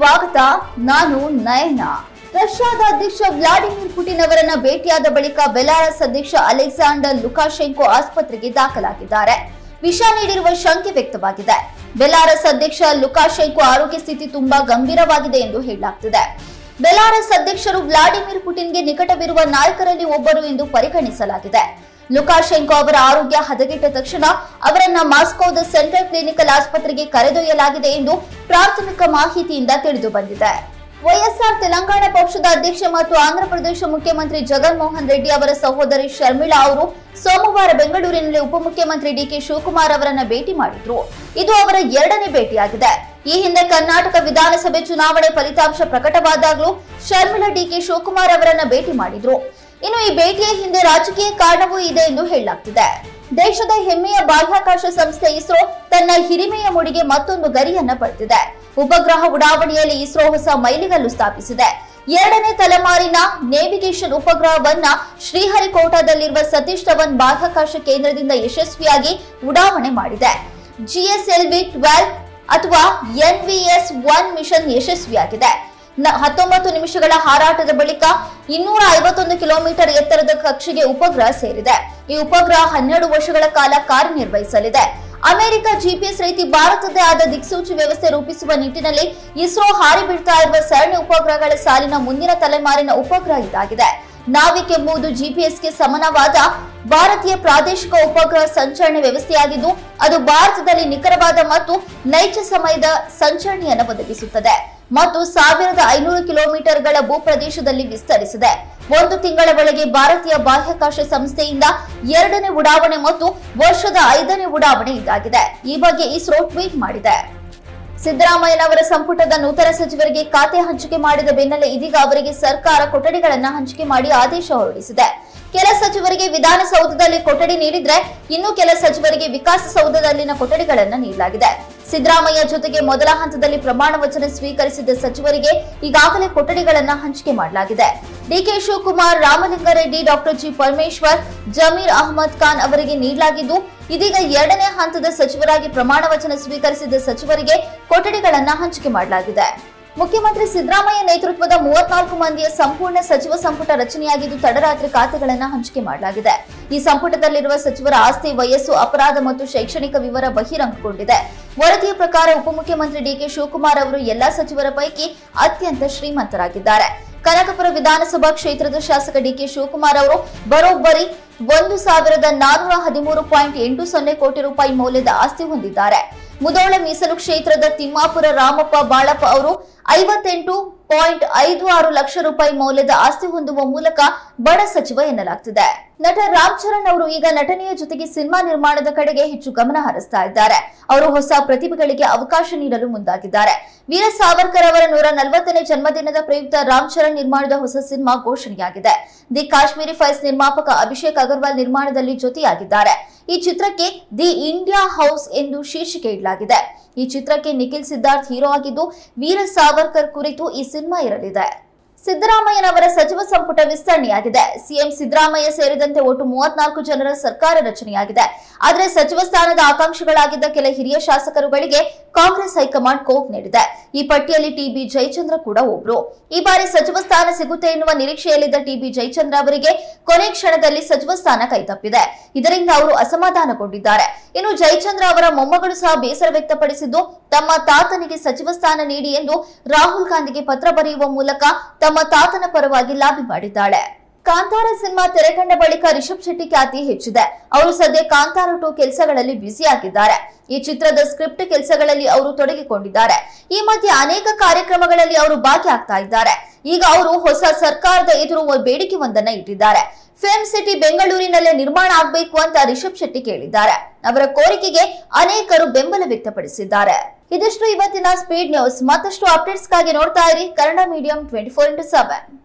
ಸ್ವಾಗತ ನಾನು ನಯನ ರಷ್ಯಾದ ಅಧ್ಯಕ್ಷ ವ್ಲಾಡಿಮಿರ್ ಪುಟಿನ್ ಅವರನ್ನ ಭೇಟಿಯಾದ ಬಳಿಕ ಬೆಲಾರಸ್ ಅಧ್ಯಕ್ಷ ಅಲೆಕ್ಸಾಂಡರ್ ಲುಕಾಶೆಂಕೋ ಆಸ್ಪತ್ರೆಗೆ ದಾಖಲಾಗಿದ್ದಾರೆ ವಿಷ ನೀಡಿರುವ ಶಂಕೆ ವ್ಯಕ್ತವಾಗಿದೆ ಬೆಲಾರಸ್ ಅಧ್ಯಕ್ಷ ಲುಕಾಶೆಂಕೋ ಆರೋಗ್ಯ ಸ್ಥಿತಿ ತುಂಬಾ ಗಂಭೀರವಾಗಿದೆ ಎಂದು ಹೇಳಲಾಗ್ತಿದೆ ಬೆಲಾರಸ್ ಅಧ್ಯಕ್ಷರು ವ್ಲಾಡಿಮಿರ್ ಪುಟಿನ್ಗೆ ನಿಕಟವಿರುವ ನಾಯಕರಲ್ಲಿ ಒಬ್ಬರು ಎಂದು ಪರಿಗಣಿಸಲಾಗಿದೆ ಲುಕಾಶೆಂಕೋ ಅವರ ಆರೋಗ್ಯ ಹದಗೆಟ್ಟ ತಕ್ಷಣ ಅವರನ್ನ ಮಾಸ್ಕೋದ ಸೆಂಟ್ರಲ್ ಕ್ಲಿನಿಕಲ್ ಆಸ್ಪತ್ರೆಗೆ ಕರೆದೊಯ್ಯಲಾಗಿದೆ ಎಂದು ಪ್ರಾಥಮಿಕ ಮಾಹಿತಿಯಿಂದ ತಿಳಿದು ಬಂದಿದೆ ವೈಎಸ್ಆರ್ ತೆಲಂಗಾಣ ಪಕ್ಷದ ಅಧ್ಯಕ್ಷ ಮತ್ತು ಆಂಧ್ರಪ್ರದೇಶ ಮುಖ್ಯಮಂತ್ರಿ ಜಗನ್ ಮೋಹನ್ ರೆಡ್ಡಿ ಅವರ ಸಹೋದರಿ ಶರ್ಮಿಳಾ ಅವರು ಸೋಮವಾರ ಬೆಂಗಳೂರಿನಲ್ಲಿ ಉಪಮುಖ್ಯಮಂತ್ರಿ ಡಿಕೆ ಶಿವಕುಮಾರ್ ಅವರನ್ನ ಭೇಟಿ ಮಾಡಿದ್ರು ಇದು ಅವರ ಎರಡನೇ ಭೇಟಿಯಾಗಿದೆ ಈ ಹಿಂದೆ ಕರ್ನಾಟಕ ವಿಧಾನಸಭೆ ಚುನಾವಣೆ ಫಲಿತಾಂಶ ಪ್ರಕಟವಾದಾಗಲೂ ಶರ್ಮಿಳಾ ಡಿಕೆ ಶಿವಕುಮಾರ್ ಅವರನ್ನ ಭೇಟಿ ಮಾಡಿದ್ರು ಇನ್ನು ಈ ಭೇಟಿಯ ಹಿಂದೆ ರಾಜಕೀಯ ಕಾರಣವೂ ಇದೆ ಎಂದು ಹೇಳಲಾಗ್ತಿದೆ ದೇಶದ ಹೆಮ್ಮೆಯ ಬಾಹ್ಯಾಕಾಶ ಸಂಸ್ಥೆ ಇಸ್ರೋ ತನ್ನ ಹಿರಿಮೆಯ ಮುಡಿಗೆ ಮತ್ತೊಂದು ಗರಿಯನ್ನ ಪಡೆದಿದೆ ಉಪಗ್ರಹ ಉಡಾವಣೆಯಲ್ಲಿ ಇಸ್ರೋ ಹೊಸ ಮೈಲಿಗಲ್ಲು ಸ್ಥಾಪಿಸಿದೆ ಎರಡನೇ ತಲೆಮಾರಿನ ನೇವಿಗೇಷನ್ ಉಪಗ್ರಹವನ್ನ ಶ್ರೀಹರಿಕೋಟಾದಲ್ಲಿರುವ ಸತೀಶ್ ಧವನ್ ಬಾಹ್ಯಾಕಾಶ ಕೇಂದ್ರದಿಂದ ಯಶಸ್ವಿಯಾಗಿ ಉಡಾವಣೆ ಮಾಡಿದೆ ಜಿಎಸ್ಎಲ್ವಿ ಟ್ವೆಲ್ವ್ ಅಥವಾ ಎನ್ವಿಎಸ್ ಒನ್ ಮಿಷನ್ ಯಶಸ್ವಿಯಾಗಿದೆ ನ- ಹತ್ತೊಂಬತ್ತು ನಿಮಿಷಗಳ ಹಾರಾಟದ ಬಳಿಕ ಇನ್ನೂರ ಐವತ್ತೊಂದು ಕಿಲೋಮೀಟರ್ ಎತ್ತರದ ಕಕ್ಷೆಗೆ ಉಪಗ್ರಹ ಸೇರಿದೆ ಈ ಉಪಗ್ರಹ ಹನ್ನೆರಡು ವರ್ಷಗಳ ಕಾಲ ಕಾರ್ಯನಿರ್ವಹಿಸಲಿದೆ ಅಮೆರಿಕ ಜಿಪಿಎಸ್ ರೀತಿ ಭಾರತದೇ ಆದ ದಿಕ್ಸೂಚಿ ವ್ಯವಸ್ಥೆ ರೂಪಿಸುವ ನಿಟ್ಟಿನಲ್ಲಿ ಇಸ್ರೋ ಹಾರಿ ಬಿಡ್ತಾ ಇರುವ ಸರಣಿ ಉಪಗ್ರಹಗಳ ಸಾಲಿನ ಮುಂದಿನ ತಲೆಮಾರಿನ ಉಪಗ್ರಹ ಇದಾಗಿದೆ ನಾವಿಕ್ ಎಂಬುದು ಜಿಪಿಎಸ್ಗೆ ಸಮನವಾದ ಭಾರತೀಯ ಪ್ರಾದೇಶಿಕ ಉಪಗ್ರಹ ಸಂಚರಣೆ ವ್ಯವಸ್ಥೆಯಾಗಿದ್ದು ಅದು ಭಾರತದಲ್ಲಿ ನಿಖರವಾದ ಮತ್ತು ನೈಜ ಸಮಯದ ಸಂಚರಣೆಯನ್ನು ಒದಗಿಸುತ್ತದೆ ಮತ್ತು ಸಾವಿರದ ಐನೂರು ಕಿಲೋಮೀಟರ್ಗಳ ಭೂಪ್ರದೇಶದಲ್ಲಿ ವಿಸ್ತರಿಸಿದೆ ಒಂದು ತಿಂಗಳ ಒಳಗೆ ಭಾರತೀಯ ಬಾಹ್ಯಾಕಾಶ ಸಂಸ್ಥೆಯಿಂದ ಎರಡನೇ ಉಡಾವಣೆ ಮತ್ತು ವರ್ಷದ ಐದನೇ ಉಡಾವಣೆ ಇದಾಗಿದೆ ಈ ಬಗ್ಗೆ ಇಸ್ರೋ ಟ್ವೀಟ್ ಮಾಡಿದೆ ಸಿದ್ದರಾಮಯ್ಯನವರ ಸಂಪುಟದ ನೂತನ ಸಚಿವರಿಗೆ ಖಾತೆ ಹಂಚಿಕೆ ಮಾಡಿದ ಬೆನ್ನಲ್ಲೇ ಇದೀಗ ಅವರಿಗೆ ಸರ್ಕಾರ ಕೊಠಡಿಗಳನ್ನ ಹಂಚಿಕೆ ಮಾಡಿ ಆದೇಶ ಹೊರಡಿಸಿದೆ ಕೆಲ ಸಚಿವರಿಗೆ ವಿಧಾನಸೌಧದಲ್ಲಿ ಕೊಠಡಿ ನೀಡಿದ್ರೆ ಇನ್ನು ಕೆಲ ಸಚಿವರಿಗೆ ವಿಕಾಸಸೌಧದಲ್ಲಿನ ಕೊಠಡಿಗಳನ್ನ ನೀಡಲಾಗಿದೆ ಸಿದ್ದರಾಮಯ್ಯ ಜೊತೆಗೆ ಮೊದಲ ಹಂತದಲ್ಲಿ ಪ್ರಮಾಣ ವಚನ ಸ್ವೀಕರಿಸಿದ ಸಚಿವರಿಗೆ ಈಗಾಗಲೇ ಕೊಠಡಿಗಳನ್ನ ಹಂಚಿಕೆ ಮಾಡಲಾಗಿದೆ DK Shivakumar Ramalinga Reddy doctor G Parameshwar Zameer Ahmed Khan ಅವರಿಗೆ ನೀಡಲಾಗಿದ್ದು ಇದೀಗ ಎರಡನೇ ಹಂತದ ಸಚಿವರಾಗಿ ಪ್ರಮಾಣ ವಚನ ಸ್ವೀಕರಿಸಿದ ಸಚಿವರಿಗೆ ಕೊಠಡಿಗಳನ್ನ ಹಂಚಿಕೆ ಮಾಡಲಾಗಿದೆ ಮುಖ್ಯಮಂತ್ರಿ ಸಿದ್ದರಾಮಯ್ಯ ನೇತೃತ್ವದ ಮೂವತ್ನಾಲ್ಕು ಮಂದಿಯ ಸಂಪೂರ್ಣ ಸಚಿವ ಸಂಪುಟ ರಚನೆಯಾಗಿದ್ದು ತಡರಾತ್ರಿ ಖಾತೆಗಳನ್ನ ಹಂಚಿಕೆ ಮಾಡಲಾಗಿದೆ ಈ ಸಂಪುಟದಲ್ಲಿರುವ ಸಚಿವರ ಆಸ್ತಿ ವಯಸ್ಸು ಅಪರಾಧ ಮತ್ತು ಶೈಕ್ಷಣಿಕ ವಿವರ ಬಹಿರಂಗಗೊಂಡಿದೆ ವರದಿಯ ಪ್ರಕಾರ ಉಪಮುಖ್ಯಮಂತ್ರಿ ಡಿಕೆ ಶಿವಕುಮಾರ್ ಅವರು ಎಲ್ಲಾ ಸಚಿವರ ಪೈಕಿ ಅತ್ಯಂತ ಶ್ರೀಮಂತರಾಗಿದ್ದಾರೆ ಕನಕಪುರ ವಿಧಾನಸಭಾ ಕ್ಷೇತ್ರದ ಶಾಸಕ ಡಿಕೆ ಶಿವಕುಮಾರ್ ಅವರು ಬರೋಬ್ಬರಿ ಒಂದು ಸಾವಿರದ ನಾನೂರ ಹದಿಮೂರು ಪಾಯಿಂಟ್ ಎಂಟು ಸೊನ್ನೆ ಕೋಟಿ ರೂಪಾಯಿ ಮೌಲ್ಯದ ಆಸ್ತಿ ಹೊಂದಿದ್ದಾರೆ ಮುದೋಳ ಮೀಸಲು ಕ್ಷೇತ್ರದ ತಿಮ್ಮಾಪುರ ರಾಮಪ್ಪ ಬಾಳಪ್ಪ ಅವರು ಐವತ್ತೆಂಟು ಪಾಯಿಂಟ್ ಐದು ಆರು ಲಕ್ಷ ರೂಪಾಯಿ ಮೌಲ್ಯದ ಆಸ್ತಿ ಹೊಂದುವ ಮೂಲಕ ಬಡ ಸಚಿವ ಎನ್ನಲಾಗ್ತಿದೆ ನಟ ರಾಮ್ ಚರಣ್ ಅವರು ಈಗ ನಟನೆಯ ಜೊತೆಗೆ ಸಿನಿಮಾ ನಿರ್ಮಾಣದ ಕಡೆಗೆ ಹೆಚ್ಚು ಗಮನ ಹರಿಸ್ತಾ ಇದ್ದಾರೆ ಅವರು ಹೊಸ ಪ್ರತಿಭೆಗಳಿಗೆ ಅವಕಾಶ ನೀಡಲು ಮುಂದಾಗಿದ್ದಾರೆ ವೀರ ಸಾವರ್ಕರ್ ಅವರ ನೂರ ನಲವತ್ತನೇ ಜನ್ಮದಿನದ ಪ್ರಯುಕ್ತ ರಾಮ್ ಚರಣ್ ನಿರ್ಮಾಣದ ಹೊಸ ಸಿನಿಮಾ ಘೋಷಣೆಯಾಗಿದೆ ದಿ ಕಾಶ್ಮೀರಿ ಫೈಲ್ಸ್ ನಿರ್ಮಾಪಕ ಅಭಿಷೇಕ್ ಅಗರ್ವಾಲ್ ನಿರ್ಮಾಣದಲ್ಲಿ ಜೊತೆಯಾಗಿದ್ದಾರೆ ಈ ಚಿತ್ರಕ್ಕೆ ದಿ ಇಂಡಿಯಾ ಹೌಸ್ ಎಂದು ಶೀರ್ಷಿಕೆ ಇಡಲಾಗಿದೆ ಈ ಚಿತ್ರಕ್ಕೆ ನಿಖಿಲ್ ಸಿದ್ಧಾರ್ಥ್ ಹೀರೋ ಆಗಿದ್ದು ವೀರ ಸಾವರ್ಕರ್ ಕುರಿತು ಈ ಸಿನಿಮಾ ಇರಲಿದೆ ಸಿದ್ದರಾಮಯ್ಯನವರ ಸಚಿವ ಸಂಪುಟ ವಿಸ್ತರಣೆಯಾಗಿದೆ ಸಿಎಂ ಸಿದ್ದರಾಮಯ್ಯ ಸೇರಿದಂತೆ ಒಟ್ಟು ಮೂವತ್ನಾಲ್ಕು ಜನರ ಸರ್ಕಾರ ರಚನೆಯಾಗಿದೆ ಆದರೆ ಸಚಿವ ಸ್ಥಾನದ ಆಕಾಂಕ್ಷಿಗಳಾಗಿದ್ದ ಕೆಲ ಹಿರಿಯ ಶಾಸಕರುಗಳಿಗೆ ಕಾಂಗ್ರೆಸ್ ಹೈಕಮಾಂಡ್ ಕೋಪ್ ನೀಡಿದೆ ಈ ಪಟ್ಟಿಯಲ್ಲಿ ಟಿಬಿ ಜಯಚಂದ್ರ ಕೂಡ ಒಬ್ರು ಈ ಬಾರಿ ಸಚಿವ ಸ್ಥಾನ ಸಿಗುತ್ತೆ ಎನ್ನುವ ನಿರೀಕ್ಷೆಯಲ್ಲಿದ್ದ ಟಿಬಿ ಜಯಚಂದ್ರ ಅವರಿಗೆ ಕೊನೆ ಕ್ಷಣದಲ್ಲಿ ಸಚಿವ ಸ್ಥಾನ ಕೈತಪ್ಪಿದೆ ಇದರಿಂದ ಅವರು ಅಸಮಾಧಾನಗೊಂಡಿದ್ದಾರೆ ಇನ್ನು ಜಯಚಂದ್ರ ಅವರ ಮೊಮ್ಮಗಳು ಸಹ ಬೇಸರ ವ್ಯಕ್ತಪಡಿಸಿದ್ದು ತಮ್ಮ ತಾತನಿಗೆ ಸಚಿವ ಸ್ಥಾನ ನೀಡಿ ಎಂದು ರಾಹುಲ್ ಗಾಂಧಿಗೆ ಪತ್ರ ಬರೆಯುವ ಮೂಲಕ ತಮ್ಮ ತಾತನ ಪರವಾಗಿ ಲಾಬಿ ಮಾಡಿದ್ದಾಳೆ ಕಾಂತಾರ ಸಿನಿಮಾ ತೆರೆಕಂಡ ಬಳಿಕ ರಿಷಬ್ ಶೆಟ್ಟಿ ಖ್ಯಾತಿ ಹೆಚ್ಚಿದೆ ಅವರು ಸದ್ಯ ಕಾಂತಾರ ಟು ಕೆಲಸಗಳಲ್ಲಿ ಬ್ಯುಸಿ ಆಗಿದ್ದಾರೆ ಈ ಚಿತ್ರದ ಸ್ಕ್ರಿಪ್ಟ್ ಕೆಲಸಗಳಲ್ಲಿ ಅವರು ತೊಡಗಿಕೊಂಡಿದ್ದಾರೆ ಈ ಮಧ್ಯೆ ಅನೇಕ ಕಾರ್ಯಕ್ರಮಗಳಲ್ಲಿ ಅವರು ಭಾಗಿಯಾಗ್ತಾ ಇದ್ದಾರೆ ಈಗ ಅವರು ಹೊಸ ಸರ್ಕಾರದ ಎದುರು ಒಂದು ಬೇಡಿಕೆ ಒಂದನ್ನ ಇಟ್ಟಿದ್ದಾರೆ ಫಿಲ್ಮ್ ಸಿಟಿ ಬೆಂಗಳೂರಿನಲ್ಲೇ ನಿರ್ಮಾಣ ಆಗಬೇಕು ಅಂತ ರಿಷಬ್ ಶೆಟ್ಟಿ ಕೇಳಿದ್ದಾರೆ ಅವರ ಕೋರಿಕೆಗೆ ಅನೇಕರು ಬೆಂಬಲ ವ್ಯಕ್ತಪಡಿಸಿದ್ದಾರೆ ಇದಿಷ್ಟು ಇವತ್ತಿನ ಸ್ಪೀಡ್ ನ್ಯೂಸ್ ಮತ್ತಷ್ಟು ಅಪ್ಡೇಟ್ಸ್ಗಾಗಿ ನೋಡ್ತಾ ಇರಿ Kannada medium twenty four into seven